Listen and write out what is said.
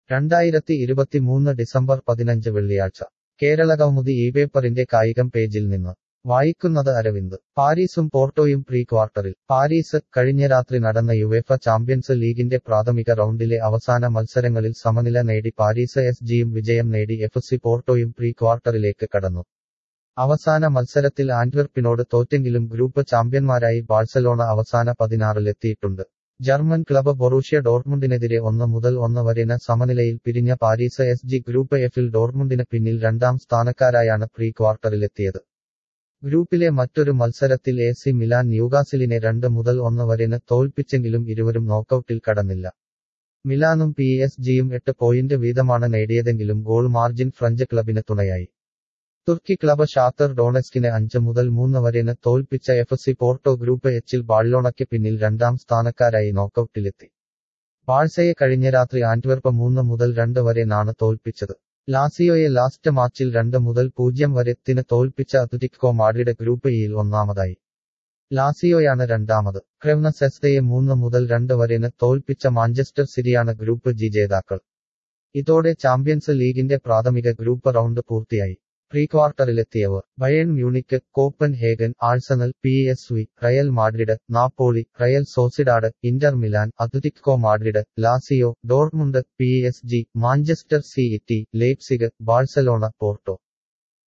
രണ്ടായിരത്തി ഇരുപത്തിമൂന്ന് ഡിസംബർ പതിനഞ്ച് വെള്ളിയാഴ്ച കേരളകൗമുദി ഈ പേപ്പറിന്റെ കായികം പേജിൽ നിന്ന് വായിക്കുന്നത് അരവിന്ദ് പാരീസും പോർട്ടോയും പ്രീ ക്വാർട്ടറിൽ പാരീസ് കഴിഞ്ഞ രാത്രി നടന്ന യുവേഫ ചാമ്പ്യൻസ് ലീഗിന്റെ പ്രാഥമിക റൗണ്ടിലെ അവസാന മത്സരങ്ങളിൽ സമനില നേടി പാരീസ് എസ് ജിയും വിജയം നേടി എഫ് സി പോർട്ടോയും പ്രീ ക്വാർട്ടറിലേക്ക് കടന്നു അവസാന മത്സരത്തിൽ ആന്റ്വർപ്പിനോട് തോറ്റെങ്കിലും ഗ്രൂപ്പ് ചാമ്പ്യന്മാരായി ബാഴ്സലോണ അവസാന പതിനാറിലെത്തിയിട്ടുണ്ട് ജർമ്മൻ ക്ലബ് ബൊറൂഷ്യ ഡോർമുണ്ടിനെതിരെ ഒന്ന് മുതൽ ഒന്ന് വരെന സമനിലയിൽ പിരിഞ്ഞ പാരീസ് എസ് ജി ഗ്രൂപ്പ് എഫിൽ ഡോർമുണ്ടിന് പിന്നിൽ രണ്ടാം സ്ഥാനക്കാരായാണ് പ്രീ ക്വാർട്ടറിലെത്തിയത് ഗ്രൂപ്പിലെ മറ്റൊരു മത്സരത്തിൽ എ സി മിലാൻ ന്യൂകാസിലിനെ രണ്ട് മുതൽ ഒന്ന് വരെന് തോൽപ്പിച്ചെങ്കിലും ഇരുവരും നോക്കൌട്ടിൽ കടന്നില്ല മിലാനും പി എസ് ജിയും എട്ട് പോയിന്റ് വീതമാണ് നേടിയതെങ്കിലും ഗോൾ മാർജിൻ ഫ്രഞ്ച് ക്ലബിന് തുണയായി തുർക്കി ക്ലബ് ഷാത്തർ ഡോണസ്കിനെ അഞ്ച് മുതൽ മൂന്ന് വരെന് തോൽപ്പിച്ച എഫ് സി പോർട്ടോ ഗ്രൂപ്പ് എച്ചിൽ ബാഴ്ലോണയ്ക്ക് പിന്നിൽ രണ്ടാം സ്ഥാനക്കാരായി നോക്കൌട്ടിലെത്തി ബാഴ്സയെ കഴിഞ്ഞ രാത്രി ആന്റ്വർപ്പ് മൂന്ന് മുതൽ രണ്ട് വരെനാണ് തോൽപ്പിച്ചത് ലാസിയോയെ ലാസ്റ്റ് മാച്ചിൽ രണ്ട് മുതൽ പൂജ്യം വരെത്തിന് തോൽപ്പിച്ച അത്ലറ്റിക്കോ മാഡ്രിഡ് ഗ്രൂപ്പ് ഇയിൽ ഒന്നാമതായി ലാസിയോയാണ് രണ്ടാമത് ക്രെവ്നസെസ്തയെ മൂന്ന് മുതൽ രണ്ട് വരെന് തോൽപ്പിച്ച മാഞ്ചസ്റ്റർ സിറ്റിയാണ് ഗ്രൂപ്പ് ജി ജേതാക്കൾ ഇതോടെ ചാമ്പ്യൻസ് ലീഗിന്റെ പ്രാഥമിക ഗ്രൂപ്പ് റൗണ്ട് പൂർത്തിയായി പ്രീ ക്വാർട്ടറിലെത്തിയവർ Bayern Munich Copenhagen Arsenal P S V Real Madrid Napoli Real Sociedad Inter Milan Atletico Madrid Lazio Dortmund P S G Manchester City Leipzig Barcelona Porto